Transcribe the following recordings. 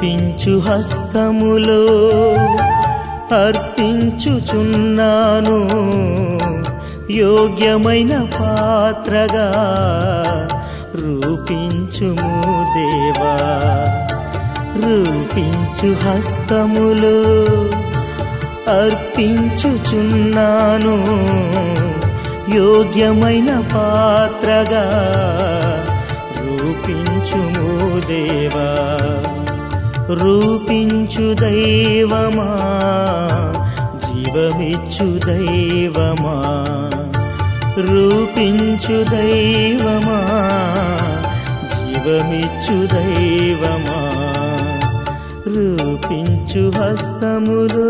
రూపించు హస్తములో అర్పించుచున్నాను యోగ్యమైన పాత్రగా రూపించుము దేవా రూపించు హస్తములో అర్పించుచున్నాను యోగ్యమైన పాత్రగా రూపించుము దేవా రూపించు దైవమా జీవమిచ్చు దైవమా రూపించు దైవమా జీవమిచ్చు దైవమా రూపించు హస్తములో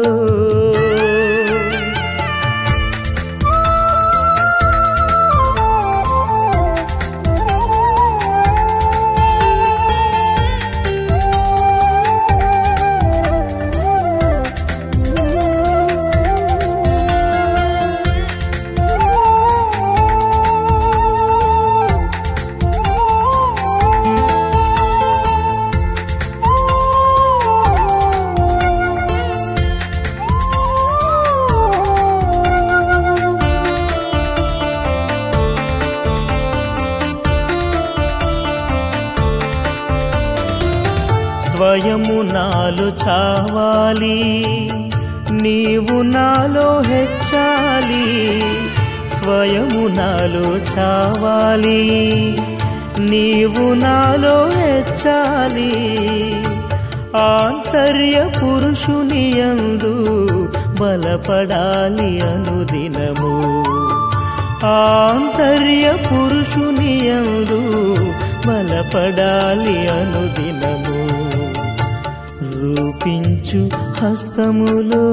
స్వయము నాలో చావాలి నీవు నాలో హెచ్చాలి స్వయము నాలో చావాలి నీవు నాలో హెచ్చాలి ఆంతర్య పురుషుని యందు బలపడాలి అనుదినము ఆంతర్య పురుషుని యందు బలపడాలి అనుదినము రూపించు హస్తములో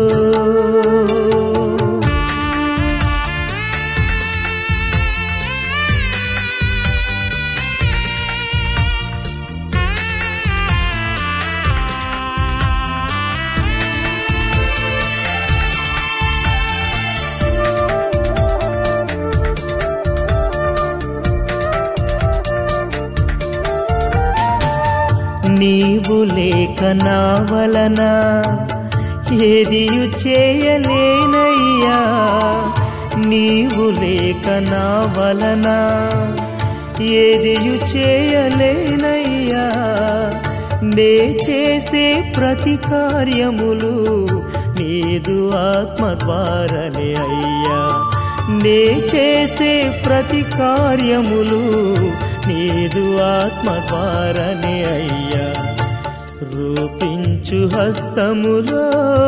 నీవు లేక నా వలన ఏదియు చేయలేనయ్యా నీవు లేక నా వలన ఏదియు చేయలేనయ్యా నే చేసే ప్రతి కార్యములు నీదు ఆత్మ ద్వారనే అయ్యా నే చేసే ప్రతి కార్యములు నీదు ఆత్మ ద్వారనే అయ్యా రూపించు హస్తములో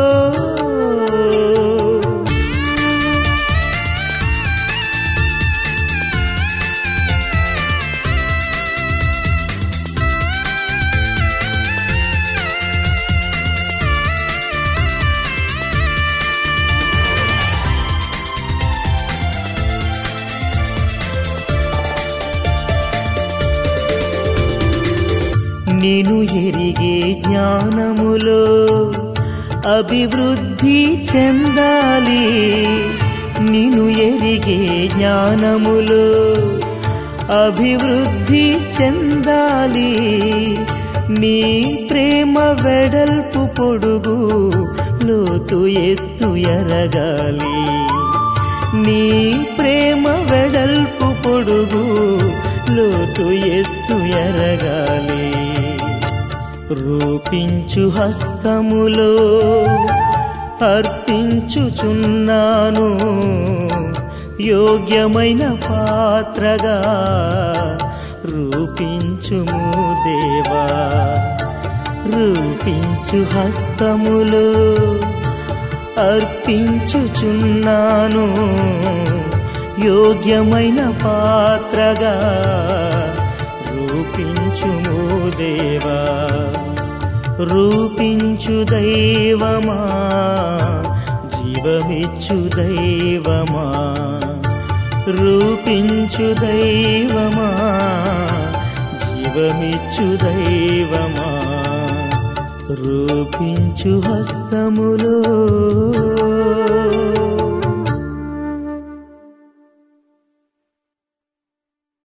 నేను ఎరిగే జ్ఞానములో అభివృద్ధి చెందాలి నిన్ను ఎరిగే జ్ఞానములో అభివృద్ధి చెందాలి నీ ప్రేమ వెడల్పు పొడుగు లోతు ఎత్తు ఎరగాలి నీ ప్రేమ వెడల్పు పొడుగు లోతు ఎత్తు ఎరగాలి రూపించు హస్తములో అర్పించుచున్నాను యోగ్యమైన పాత్రగా రూపించుము దేవా రూపించు హస్తములో అర్పించుచున్నాను యోగ్యమైన పాత్రగా రూపించుము దేవా రూపించు దైవమా జీవమిచ్చు దైవమా రూపించు దైవమా జీవమిచ్చు దైవమా రూపించు హస్తములో